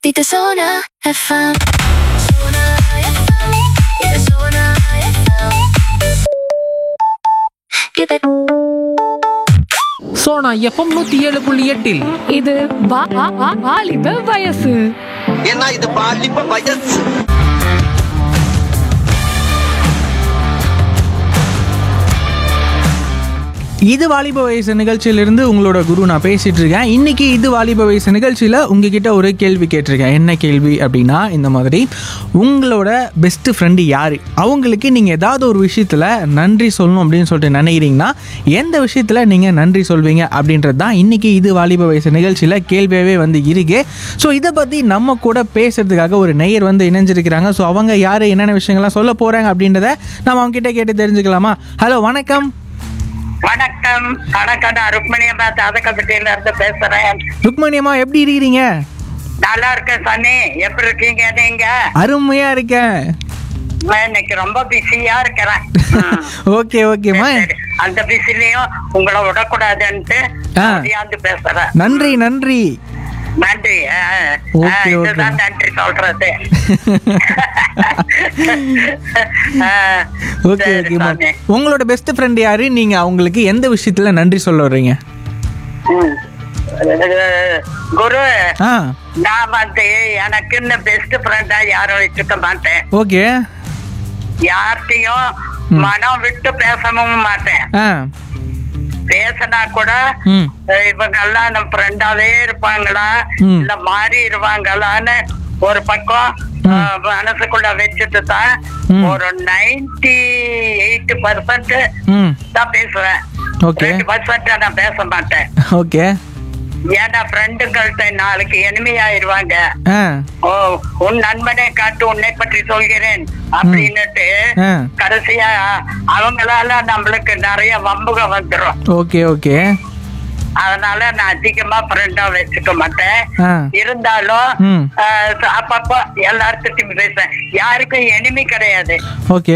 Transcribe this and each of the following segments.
Dito Sona FM. Sona FM. Dito Sona FM. Give it. Sona FM நூத்தி ஏழு புள்ளி எட்டில் இது வா- வா- வா- வாலிப வயசு ஏன்னா இது பாலிப்ப வயசு இது வாலிப வயசு நிகழ்ச்சியிலிருந்து உங்களோட குரு நான் பேசிட்டு இருக்கேன் இன்னைக்கு இது வாலிப வயசு நிகழ்ச்சியில் உங்ககிட்ட ஒரு கேள்வி கேட்டிருக்கேன் என்ன கேள்வி அப்படின்னா இந்த மாதிரி உங்களோட பெஸ்ட் ஃப்ரெண்டு யார் அவங்களுக்கு நீங்கள் ஏதாவது ஒரு விஷயத்தில் நன்றி சொல்லணும் அப்படின்னு சொல்லிட்டு நினைக்கிறீங்கன்னா எந்த விஷயத்தில் நீங்கள் நன்றி சொல்வீங்க அப்படின்றது தான் இன்னைக்கு இது வாலிப வயசு நிகழ்ச்சியில் கேள்வியாகவே வந்து இருக்கு ஸோ இதை பற்றி நம்ம கூட பேசுறதுக்காக ஒரு நேயர் வந்து இணைஞ்சிருக்கிறாங்க ஸோ அவங்க யார் என்னென்ன விஷயங்கள்லாம் சொல்ல போகிறாங்க அப்படின்றத நம்ம அவங்க கிட்ட கேட்டு தெரிஞ்சுக்கலாமா ஹலோ வணக்கம் வணக்கம் வணக்கம் நான் ருக்மணியம்மா தாதகப்பட்டியில இருந்து பேசுறேன் ருக்மணியம்மா எப்படி இருக்கிறீங்க நல்லா இருக்கேன் சனி எப்படி இருக்கீங்க நீங்க அருமையா இருக்கேன் நான் இன்னைக்கு ரொம்ப பிஸியா இருக்கிறேன் ம். ஓகே ஓகேம்மா சரி, அந்த பிஸிலையும் உங்களை விடக்கூடாதுன்ட்டு ஆ. முடியாது பேசுறேன் நன்றி நன்றி நன்றி ஆ, ஆ, ஓகே, இதுதான் ஓகே. நன்றி சொல்றது ஆ, ஓகே சரி, ஓகேம்மா சாமி. உங்களோட பெஸ்ட் ஃப்ரெண்ட் யாரு நீங்க அவங்களுக்கு எந்த விஷயத்துல நன்றி சொல்ல வர்றீங்க ம். அஹ், குரு ஆ நான் வந்து எனக்குன்னு பெஸ்ட் ஃப்ரெண்டா யாரும் வச்சுக்க மாட்டேன் ஓகே யார்கிட்டயும் மனம் விட்டு பேசவும் மாட்டேன் ஆ பேசினா கூட ம் அஹ், இவங்க எல்லாம் நம்ம ஃப்ரெண்டாவே இருப்பாங்களா ம். இல்ல மாறிடுவாங்களான்னு ஒரு பக்கம் அஹ், மனசுக்குள்ள வச்சுட்டு தான் ம். ஒரு நைன்டி எயிட் பர்சன்ட் ம் தான் பேசுவேன் Okay. ரெண்டு பர்சன்ட் நான் பேச மாட்டேன் ஓகே ஏன்னா ஃப்ரெண்டுங்கள்ட்ட நாளைக்கு enemy ஆயிருவாங்க ஆ ஓ உன் நண்பனை காட்டு உன்னை பற்றி சொல்கிறேன் அப்படின்னுட்டு ஆ. கடைசியா அவங்களால நம்மளுக்கு நிறைய வம்புக வந்துரும் ஓகே ஓகே அதனால நான் அதிகமா ஃப்ரெண்டா வச்சுக்க மாட்டேன் ஆ இருந்தாலும் ம். ஆஹ், அப்பப்போ எல்லார்கிட்டயும் பேசுவேன் யாருக்கும் எனிமி கிடையாது ஓகே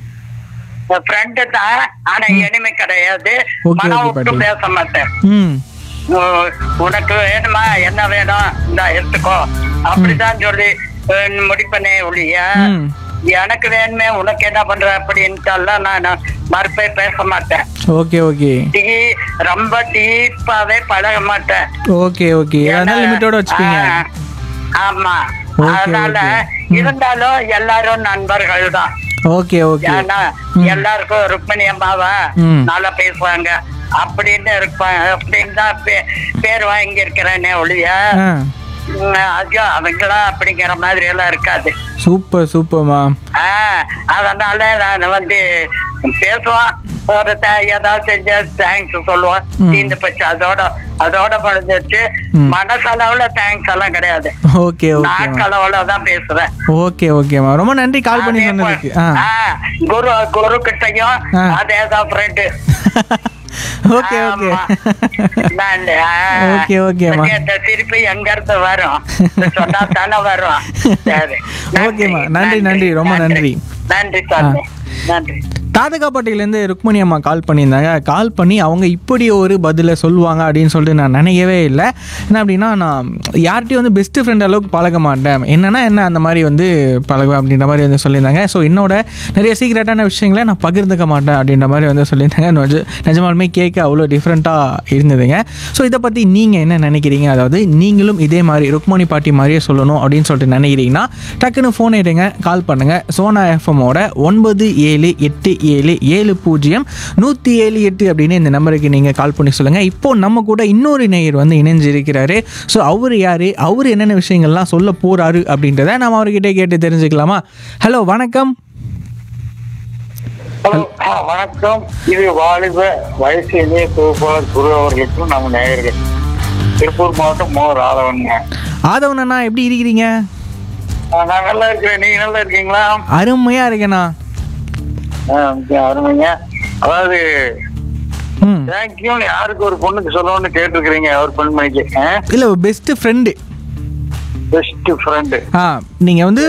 ஃப்ரெண்டு தான் ஆனா எனிமி கிடையாது Okay, மனம் okay, விட்டு பாட்டி. பேச மாட்டேன் ம் உ- உனக்கு வேணுமா என்ன வேணும் இந்த எடுத்துக்கோ அப்படிதான் சொல்லி அஹ், முடிப்பனே ஒழிய ம். எனக்கு வேணுமே உனக்கு என்ன பண்ற அப்படின்ட்டுலாம் நான் மறுப்பே பேச மாட்டேன் ஓகே ஓகே டீ ரொம்ப டீப்பாவே பழக மாட்டேன் ஓகே ஓகே அதனால ஏன்னா, லிமிட்டோட வச்சுப்பீங்க ஆ, ஆமா Okay, அதனால okay. ம். இருந்தாலும் எல்லாரும் நண்பர்கள் தான் ஓகே ஓகே ஏன்னா எல்லாருக்கும் ருக்மணி அம்மாவா ம். நல்லா பேசுவாங்க அப்படின்னு இருப்பாங்க அப்படின்னு தான் பே- பேர் வாங்கி இருக்கிறேனே ஒழிய ஆ உம், ஐயோ அவங்களா அப்படிங்கிற மாதிரி எல்லாம் இருக்காது சூப்பர் சூப்பர்மா ஆஹ் அதனால நான் வந்து பேசுவான் ஒரு த- ஏதாவது செஞ்சா தேங்க்ஸ் சொல்லுவான் ம். தீர்ந்து போச்சு அதோட அதோட முடிஞ்சிருச்சு ம். மனசளவுல தேங்க்ஸ் எல்லாம் கிடையாது ஓகே ஓகேம்மா நாட்களவுல தான் பேசுவேன் ஓகே ஓகேம்மா ரொம்ப நன்றி கால் பண்ணி அதே போல- சொன்னதுக்கு ஆ ஆ, குரு குரு கிட்டையும் ஆ. அதேதான் friend okay okay Okay, okay, அம்மா. இந்த சிரிப்பு எங்க இருந்து வரும் சொன்னா தானே வரும் சரி ஓகேம்மா. நன்றி, நன்றி, ரொம்ப நன்றி. நன்றி சாமி நன்றி தாதகாப்பட்டியிலேருந்து ருக்மணி அம்மா கால் பண்ணியிருந்தாங்க கால் பண்ணி அவங்க இப்படி ஒரு பதிலை சொல்லுவாங்க அப்படின்னு சொல்லிட்டு நான் நினைக்கவே இல்லை என்ன அப்படின்னா நான் யார்கிட்டையும் வந்து பெஸ்ட் ஃப்ரெண்ட் அளவுக்கு பழக மாட்டேன் என்னன்னா என்ன அந்த மாதிரி வந்து பழகுவேன் அப்படின்ற மாதிரி வந்து சொல்லியிருந்தாங்க ஸோ என்னோட நிறைய சீக்ரெட்டான விஷயங்களை நான் பகிர்ந்துக்க மாட்டேன் அப்படின்ற மாதிரி வந்து சொல்லியிருந்தாங்க நிஜ நிஜமாலுமே கேட்க அவ்வளோ டிஃப்ரெண்ட்டாக இருந்ததுங்க ஸோ இதை பற்றி நீங்கள் என்ன நினைக்கிறீங்க அதாவது நீங்களும் இதே மாதிரி ருக்மணி பாட்டி மாதிரியே சொல்லணும் அப்படின்னு சொல்லிட்டு நினைக்கிறீங்கன்னா டக்குன்னு ஃபோன் எடுங்க கால் பண்ணுங்கள் சோனா எஃப்எம்மோட ஒன்பது ஏழு எட்டு ஏழு ஏழு பூஜ்ஜியம் நூற்றி ஏழு எட்டு அப்படின்னு இந்த நம்பருக்கு நீங்கள் கால் பண்ணி சொல்லுங்கள் இப்போ நம்ம கூட இன்னொரு நேயர் வந்து இணைஞ்சு இருக்கிறாரு ஸோ அவர் யார் அவர் என்னென்ன விஷயங்கள்லாம் சொல்ல போகிறாரு அப்படின்றத நம்ம அவர்கிட்ட கேட்டு தெரிஞ்சுக்கலாமா ஹலோ வணக்கம் ஹலோ ஆ, வணக்கம் இது வாலிப வயசு இளைய தொகுப்பாளர் குரு அவர்களுக்கும் நம்ம நேயர்கள் திருப்பூர் மாவட்டம் மோ ராதவனுங்க ஆதவன் அண்ணா எப்படி இருக்கிறீங்க ஆ, நான் நல்லா இருக்கிறேன் நீங்க நல்லா இருக்கீங்களா அருமையாக இருக்கேண்ணா ஆ, மிக அருமைங்க அதாவது ம் தேங்க்யூ யாருக்கு ஒரு பொண்ணுக்கு சொல்லணும்னு கேட்டிருக்கிறீங்க ஒரு பெண்மணிக்கு இல்லை பெஸ்ட்டு ஃப்ரெண்டு பெஸ்ட் ஃப்ரெண்டு ஆ நீங்கள் வந்து